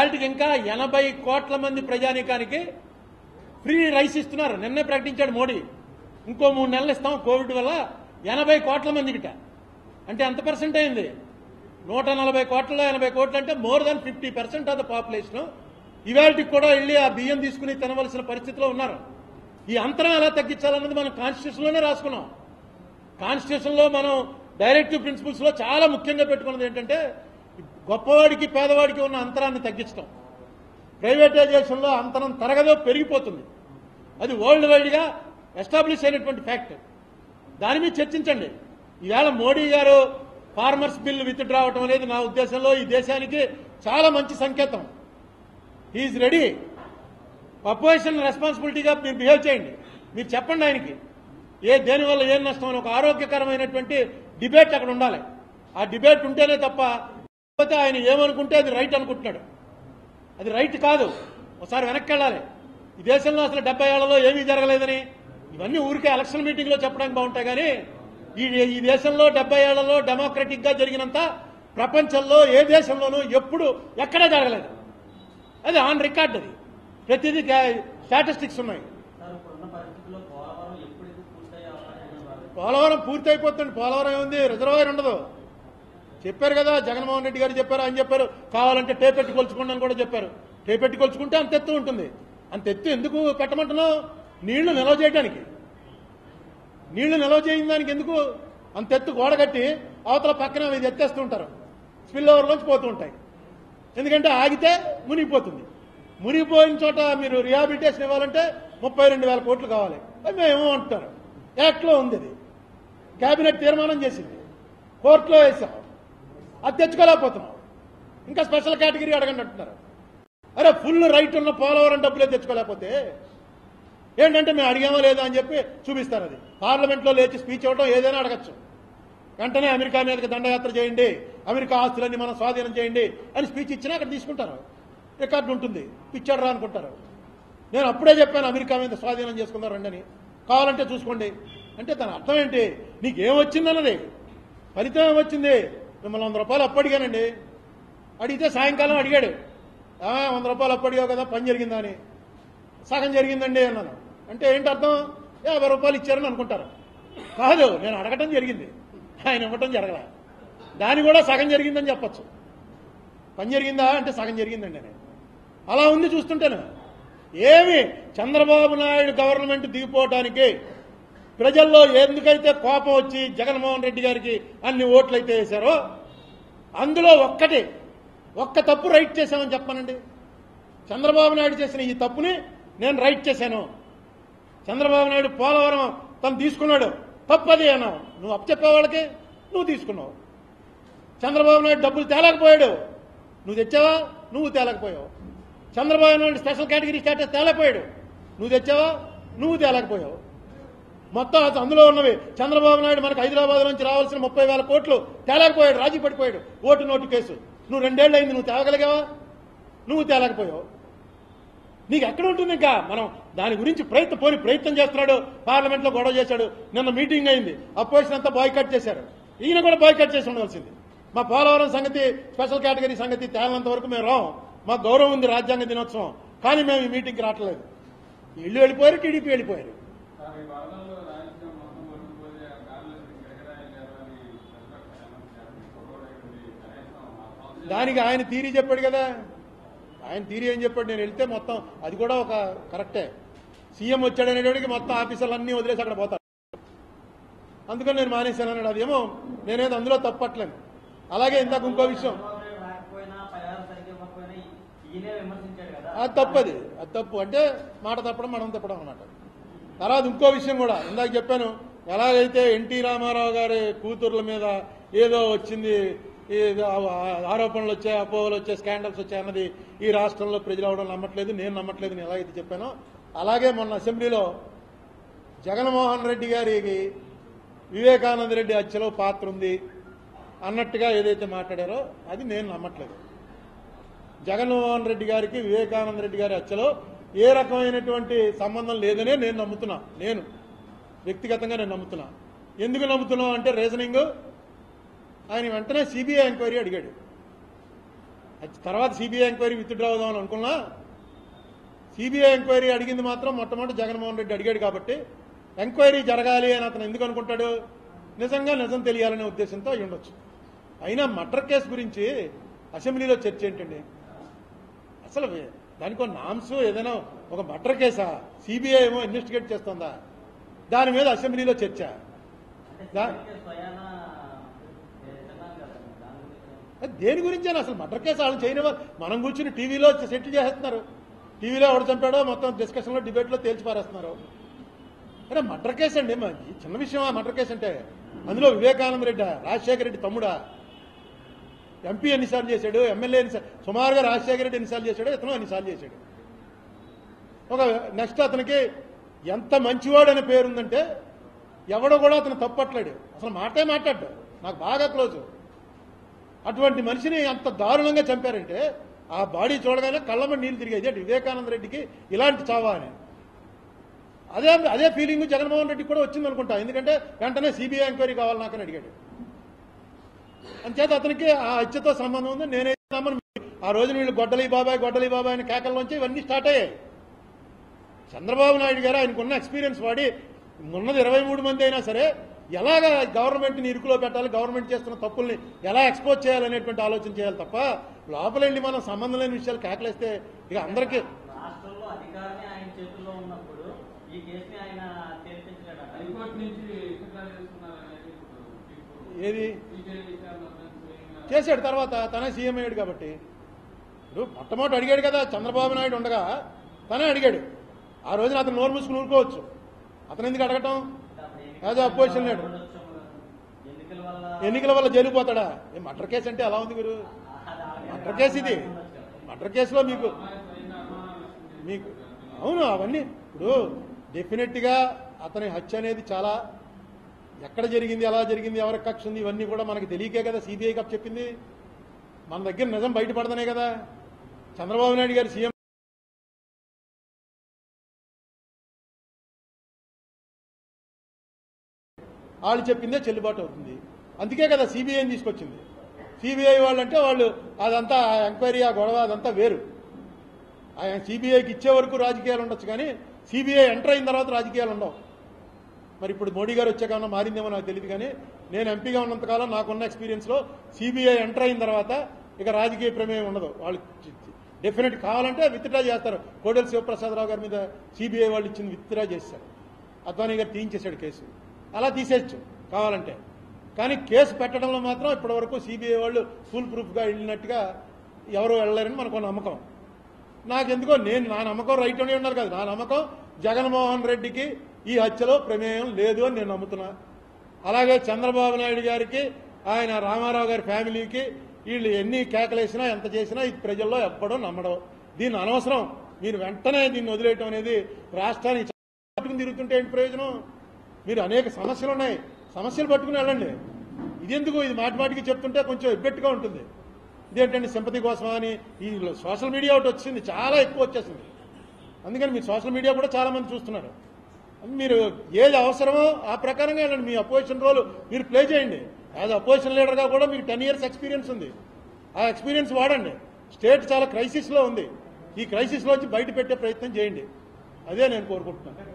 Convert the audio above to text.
ఇవాళకి ఇంకా ఎనభై కోట్ల మంది ప్రజానీకానికి ఫ్రీ రైస్ ఇస్తున్నారు నిన్నే ప్రకటించాడు మోడీ ఇంకో మూడు నెలలు ఇస్తాం కోవిడ్ వల్ల ఎనభై కోట్ల మందికిట అంటే ఎంత పర్సెంట్ అయింది నూట నలభై కోట్లలో ఎనభై కోట్లు అంటే more than fifty percent of the population ఇవాళకి కూడా వెళ్ళి ఆ బియ్యం తీసుకుని తినవలసిన పరిస్థితిలో ఉన్నారు ఈ అంతరం ఎలా తగ్గించాలన్నది మనం కాన్స్టిట్యూషన్లోనే రాసుకున్నాం కాన్స్టిట్యూషన్లో మనం డైరెక్టివ్ ప్రిన్సిపల్స్లో చాలా ముఖ్యంగా పెట్టుకున్నది ఏంటంటే గొప్పవాడికి పేదవాడికి ఉన్న అంతరాన్ని తగ్గించడం ప్రైవేటైజేషన్లో అంతరం తరగదో పెరిగిపోతుంది అది వరల్డ్ వైడ్గా ఎస్టాబ్లిష్ అయినటువంటి ఫ్యాక్ట్ దాని మీద చర్చించండి ఈవేళ మోడీ గారు ఫార్మర్స్ బిల్ విత్ రావటం అనేది నా ఉద్దేశంలో ఈ దేశానికి చాలా మంచి సంకేతం హీఈస్ రెడీ అపోజిషన్ రెస్పాన్సిబిలిటీగా మీరు బిహేవ్ చేయండి మీరు చెప్పండి ఆయనకి ఏ దేనివల్ల ఏం నష్టం అని ఒక ఆరోగ్యకరమైనటువంటి డిబేట్ అక్కడ ఉండాలి ఆ డిబేట్ ఉంటేనే తప్ప లేకపోతే ఆయన ఏమనుకుంటే అది రైట్ అనుకుంటున్నాడు అది రైట్ కాదు ఒకసారి వెనక్కి వెళ్ళాలి ఈ దేశంలో అసలు డెబ్బై ఏళ్లలో ఏమీ జరగలేదని ఇవన్నీ ఊరికే ఎలక్షన్ మీటింగ్ లో చెప్పడానికి బాగుంటాయి కానీ ఈ ఈ దేశంలో డెబ్బై ఏళ్లలో డెమోక్రటిక్ గా జరిగినంత ప్రపంచంలో ఏ దేశంలోనూ ఎప్పుడు ఎక్కడా జరగలేదు అది ఆన్ రికార్డ్ అది ప్రతిదీ స్టాటిస్టిక్స్ ఉన్నాయి సార్ ఇప్పుడున్న పరిస్థితుల్లో పోలవరం ఎప్పుడైతే పూర్తయ్యే అవకాశం ఉంది పోలవరం పూర్తి అయిపోతుంది పోలవరం ఏముంది రిజర్వాయర్ ఉండదు చెప్పారు కదా జగన్మోహన్ రెడ్డి గారు చెప్పారు ఆయన చెప్పారు కావాలంటే టేపెట్టి కొలుచుకోండి అని కూడా చెప్పారు టేపెట్టి కొలుచుకుంటే అంత ఎత్తు ఉంటుంది అంత ఎత్తు ఎందుకు పెట్టమంటున్నావు నీళ్లు నిల్వ చేయడానికి నీళ్లు నిల్వ చేయని దానికి ఎందుకు అంత ఎత్తు గోడ కట్టి అవతల పక్కన ఇది ఎత్తేస్తూ ఉంటారు స్పిల్ ఓవర్లోంచి పోతూ ఉంటాయి ఎందుకంటే ఆగితే మునిగిపోతుంది మునిగిపోయిన చోట మీరు రిహాబిలిటేషన్ ఇవ్వాలంటే ముప్పై రెండు వేల కోట్లు కావాలి అది మేము అంటున్నారు యాక్ట్లో ఉంది అది కేబినెట్ తీర్మానం చేసింది కోర్టులో వేసాం అది తెచ్చుకోలేకపోతున్నాం ఇంకా స్పెషల్ కేటగిరీ అడగండి అంటున్నారు అరే ఫుల్ రైట్ ఉన్న పోలవరం డబ్బులే తెచ్చుకోలేకపోతే ఏంటంటే మేము అడిగామో లేదా అని చెప్పి చూపిస్తారు అది పార్లమెంట్లో లేచి స్పీచ్ ఇవ్వడం ఏదైనా అడగచ్చు వెంటనే అమెరికా మీదకి దండయాత్ర చేయండి అమెరికా ఆస్తులన్నీ మనం స్వాధీనం చేయండి అని స్పీచ్ ఇచ్చినా అక్కడ తీసుకుంటారు రికార్డు ఉంటుంది పిచ్చాడు రా అనుకుంటారు నేను అప్పుడే చెప్పాను అమెరికా మీద స్వాధీనం చేసుకుందాం రండి అని కావాలంటే చూసుకోండి అంటే దాని అర్థం ఏంటి నీకేం వచ్చిందన్నది ఫలితం ఏమొచ్చింది మిమ్మల్ని వంద రూపాయలు అప్పు అడిగానండి అడిగితే సాయంకాలం అడిగాడు "ఆ, వంద రూపాయలు అప్పు అడిగావు కదా పని జరిగిందా అని సగం జరిగిందండి అన్నాను అంటే ఏంటి అర్థం యాభై రూపాయలు ఇచ్చారని అనుకుంటారు కాదు నేను అడగటం జరిగింది ఆయన ఇవ్వటం జరగల దాని కూడా సగం జరిగిందని చెప్పచ్చు పని జరిగిందా అంటే సగం జరిగిందండి నేను అలా ఉంది చూస్తుంటాను ఏమి చంద్రబాబు నాయుడు గవర్నమెంట్ దిగిపోవటానికి ప్రజల్లో ఎందుకైతే కోపం వచ్చి జగన్మోహన్ రెడ్డి గారికి అన్ని ఓట్లు అయితే వేశారో అందులో ఒక్కటి ఒక్క తప్పు రైట్ చేశామని చెప్పానండి చంద్రబాబు నాయుడు చేసిన ఈ తప్పుని నేను రైట్ చేశాను చంద్రబాబు నాయుడు పోలవరం తను తీసుకున్నాడు తప్పది అన్నావు నువ్వు అప్పచెప్పే వాళ్ళకి నువ్వు తీసుకున్నావు చంద్రబాబు నాయుడు డబ్బులు తేలేకపోయాడు నువ్వు తెచ్చావా నువ్వు తేలేకపోయావు Chandrababu Naidu special category status తేలేకపోయాడు నువ్వు తెచ్చావా నువ్వు తేలేకపోయావు మొత్తం అసలు అందులో ఉన్నవి చంద్రబాబు నాయుడు మనకు హైదరాబాద్ నుంచి రావాల్సిన ముప్పై వేల కోట్లు తేలేకపోయాడు రాజీ పడిపోయాడు ఓటు నోటు కేసు నువ్వు రెండేళ్ళు అయింది నువ్వు తేగలిగావా నువ్వు తేలేకపోయావు నీకు ఎక్కడ ఉంటుంది ఇంకా మనం దాని గురించి ప్రయత్నం పోని ప్రయత్నం చేస్తున్నాడు పార్లమెంట్ లో గొడవ చేశాడు నిన్న మీటింగ్ అయింది అపోజిషన్ అంతా బాయ్కట్ చేశారు ఈయన కూడా బాయ్కట్ చేసి ఉండవలసింది మా పోలవరం సంగతి స్పెషల్ కేటగిరీ సంగతి తేలినంత వరకు మేము రాం మాకు గౌరవం ఉంది రాజ్యాంగ దినోత్సవం కానీ మేము ఈ మీటింగ్కి రావట్లేదు ఇల్లు వెళ్ళిపోయారు టీడీపీ వెళ్ళిపోయారు సార్ ఈ వరదల్లో రాయలసీమ మొత్తం కొట్టుకుపోతే కార్లు గిరగిరాయలేరు అని ప్రతిపక్ష ఎమ్మెల్సీ ఫోటోలు కనీసం ఆ సంస్థ దానికి ఆయన థీరీ చెప్పాడు కదా ఆయన థీరీ ఏం చెప్పాడు నేను వెళ్తే మొత్తం అది కూడా ఒక కరెక్టే సీఎం వచ్చాడు అనేటికి మొత్తం ఆఫీసర్లు అన్నీ వదిలేసి అక్కడ పోతారు అందుకని నేను మానేశాను అన్నాడు అదేమో నేనేది అందులో తప్పట్లేను అలాగే ఇందాక ఇంకో విషయం చంద్రబాబు నాయుడు రాకపోయినా పరిహారం సరిగ్గా ఇవ్వకపోయినా ఈయనే విమర్శించాడు కదా అది తప్పది అది తప్పు అంటే మాట తప్పడం మనం తప్పడం అన్నమాట తర్వాత ఇంకో విషయం కూడా ఇందాక చెప్పాను ఎలాగైతే ఎన్టీ రామారావు గారి కూతుర్ల మీద ఏదో వచ్చింది ఏదో ఆ- ఆరోపణలు వచ్చాయి అపోహలు వచ్చాయి స్కాండల్స్ వచ్చాయి అన్నది ఈ రాష్ట్రంలో ప్రజలు అవడం నమ్మట్లేదు నేను నమ్మట్లేదు నేను ఎలాగైతే చెప్పానో అలాగే మొన్న అసెంబ్లీలో జగన్మోహన్ రెడ్డి గారికి వివేకానంద రెడ్డి హత్యలో పాత్ర ఉంది అన్నట్టుగా ఏదైతే మాట్లాడారో అది నేను నమ్మట్లేదు జగన్మోహన్ రెడ్డి గారికి వివేకానంద రెడ్డి గారి హత్యలో ఏ రకమైనటువంటి సంబంధం లేదనే నేను నమ్ముతున్నా నేను వ్యక్తిగతంగా నేను నమ్ముతున్నా ఎందుకు నమ్ముతున్నావు అంటే రీజనింగ్ ఆయన వెంటనే సిబిఐ ఎంక్వైరీ అడిగాడు అది తర్వాత సిబిఐ ఎంక్వైరీ విత్డ్రా అవుదామని అనుకున్నా సిబిఐ ఎంక్వైరీ అడిగింది మాత్రం మొట్టమొదటి జగన్మోహన్ రెడ్డి అడిగాడు కాబట్టి ఎంక్వైరీ జరగాలి అని అతను ఎందుకు అనుకుంటాడు నిజంగా నిజం తెలియాలనే ఉద్దేశంతో అయి ఉండొచ్చు అయినా మర్డర్ కేసు గురించి అసెంబ్లీలో చర్చ ఏంటండి అసలు వే- దానికి ఒక నామ్స్ ఏదైనా ఒక మర్డర్ కేసా సిబిఐ ఏమో ఇన్వెస్టిగేట్ చేస్తుందా దాని మీద అసెంబ్లీలో చర్చ అంటే దా- సివిల్కే స్వయాన ఏ, తిన్నాం కదా దాని గురించి అది దేని గురించి అసలు మర్డర్ కేసు వాళ్ళు చేయని వాళ్ళు మనం కూర్చుని టీవీలో సెటిల్ చేసేస్తున్నారు టీవీలో ఎవడు చంపాడో మొత్తం డిస్కషన్లో డిబేట్లో తేల్చి పారేస్తున్నారు అరే మర్డర్ కేసు అండి మ- ఈ చిన్న విషయం ఆ మర్డర్ కేసు అంటే అందులో వివేకానంద రెడ్డి రాజశేఖర రెడ్డి తమ్ముడా ఎంపీ ఎన్నిసార్లు చేశాడు ఎమ్మెల్యే ఎన్నిసార్లు సుమారుగా రాజశేఖర రెడ్డి ఎన్నిసార్లు చేశాడు ఇతను ఎన్నిసార్లు చేశాడు ఒక నెక్స్ట్ అతనికి ఎంత మంచివాడు అనే పేరు ఉందంటే ఎవడో కూడా అతను తప్పట్లేడు అసలు మాటే మాట్లాడ్డు నాకు బాగా క్లోజ్ అటువంటి మనిషిని అంత దారుణంగా చంపారంటే ఆ బాడీ చూడగానే కళ్ళమ నీళ్ళు తిరిగేది అంటే వివేకానంద రెడ్డికి ఇలాంటి చావా అని అదే అదే ఫీలింగ్ జగన్మోహన్ రెడ్డికి కూడా వచ్చింది అనుకుంటా ఎందుకంటే వెంటనే సిబిఐ ఎంక్వైరీ కావాలి నాకని అడిగాడు అంచేత అతనికి ఆ హత్యతో సంబంధం ఉంది నేనే నమ్మను ఆ రోజున వీళ్ళు గొడ్డలి బాబాయ్ గొడ్డలి బాబాయ్ అనే కేకల్లోంచి ఇవన్నీ స్టార్ట్ అయ్యాయి చంద్రబాబు నాయుడు గారు ఆయనకున్న ఎక్స్పీరియన్స్ వాడి ఉన్నది ఇరవై మూడు మంది అయినా సరే ఎలాగ గవర్నమెంట్ని ఇరుకులో పెట్టాలి గవర్నమెంట్ చేస్తున్న తప్పుల్ని ఎలా ఎక్స్పోజ్ చేయాలనేటువంటి ఆలోచన చేయాలి తప్ప లోపలెళ్ళి మనం సంబంధం లేని విషయాలు కేకలేస్తే ఇక అందరికీ రాష్ట్రంలో అధికారమే ఆయన చేతుల్లో ఉన్నప్పుడు ఈ కేసుని ఆయన తెరిపించలేడు హైకోర్టు నుంచి విత్డ్రా చేస్తున్నారనేది ఇప్పుడు తీర్పు ఏది సిబిఐ విచారణ స్వయంగా చేశాడు తర్వాత తనే సీఎం అయ్యాడు కాబట్టి ఇప్పుడు మొట్టమొదటి అడిగాడు కదా చంద్రబాబు నాయుడు ఉండగా తనే అడిగాడు ఆ రోజున అతను నోరు మూసుకుని ఊరుకోవచ్చు అతను ఎందుకు అడగటం యాజ్ అపోజిషన్ లీడర్ ఎన్నికల వల్ల ఎన్నికల వల్ల జైలు పోతాడా ఏ మర్డర్ కేసు అంటే ఎలా ఉంది గురు మర్డర్ కేసు ఇది మర్డర్ కేసులో మీకు అమ్మాయి స్వయంగా అనుమానాలు వ్యక్తం మీకు అవును అవన్నీ ఇప్పుడు డెఫినెట్గా అతని హత్య అనేది చాలా ఎక్కడ జరిగింది ఎలా జరిగింది ఎవరికి కక్ష ఉంది ఇవన్నీ కూడా మనకి తెలియకే కదా సిబిఐ కప్ చెప్పింది మన దగ్గర నిజం బయటపడదనే కదా చంద్రబాబు నాయుడు గారు సీఎం వాళ్ళు చెప్పిందే చెల్లుబాటు అవుతుంది అందుకే కదా సిబిఐని తీసుకొచ్చింది సిబిఐ వాళ్ళంటే వాళ్ళు అదంతా ఆ ఎంక్వైరీ ఆ గొడవ అదంతా వేరు ఆయన సిబిఐకి ఇచ్చే వరకు రాజకీయాలు ఉండొచ్చు కానీ సిబిఐ ఎంటర్ అయిన తర్వాత రాజకీయాలు ఉండవు మరి ఇప్పుడు మోడీ గారు వచ్చాక ఏమన్నా మారిందేమో నాకు తెలియదు కానీ నేను ఎంపీగా ఉన్నంతకాలం నాకున్న ఎక్స్పీరియన్స్లో సిబిఐ ఎంటర్ అయిన తర్వాత ఇక రాజకీయ ప్రమేయం ఉండదు వాళ్ళు డెఫినెట్ కావాలంటే విత్డ్రా చేస్తారు కోడెల శివప్రసాదరావు గారి మీద సిబిఐ వాళ్ళు ఇచ్చింది విత్డ్రా చేస్తారు అద్వానీ గారు తీయించేశాడు కేసు అలా తీసేయచ్చు కావాలంటే కానీ కేసు పెట్టడంలో మాత్రం ఇప్పటివరకు సిబిఐ వాళ్ళు ఫుల్ ప్రూఫ్గా వెళ్ళినట్టుగా ఎవరు వెళ్ళలేరని మనకు నమ్మకం నాకెందుకో నేను నా నమ్మకం రైట్ అనే ఉన్నారు కదా నా నమ్మకం జగన్మోహన్ రెడ్డికి ఈ హత్యలో ప్రమేయం లేదు అని నేను నమ్ముతున్నా అలాగే చంద్రబాబు నాయుడు గారికి ఆయన రామారావు గారి ఫ్యామిలీకి వీళ్ళు ఎన్ని కేకలేసినా ఎంత చేసినా ఇది ప్రజల్లో ఎప్పుడూ నమ్మడం దీన్ని అనవసరం మీరు వెంటనే దీన్ని వదిలేయటం అనేది రాష్ట్రానికి పట్టుకుని తిరుగుతుంటే ఏంటి ప్రయోజనం మీరు అనేక సమస్యలు ఉన్నాయి సమస్యలు పట్టుకుని వెళ్ళండి ఇదెందుకు ఇది మాటి మాటికి చెప్తుంటే కొంచెం ఎబ్బెట్టుగా ఉంటుంది ఇదేంటంటే సింపతి కోసమా అని ఈ సోషల్ మీడియా ఒకటి వచ్చింది చాలా ఎక్కువ వచ్చేసింది అందుకని మీరు సోషల్ మీడియా కూడా చాలా మంది చూస్తున్నారు మీరు ఏది అవసరమో ఆ ప్రకారంగా వెళ్ళండి మీ అపోజిషన్ రోల్ మీరు ప్లే చేయండి యాజ్ అపోజిషన్ లీడర్గా కూడా మీకు టెన్ ఇయర్స్ ఎక్స్పీరియన్స్ ఉంది ఆ ఎక్స్పీరియన్స్ వాడండి స్టేట్ చాలా క్రైసిస్లో ఉంది ఈ క్రైసిస్లో వచ్చి బయట పెట్టే ప్రయత్నం చేయండి అదే నేను కోరుకుంటున్నాను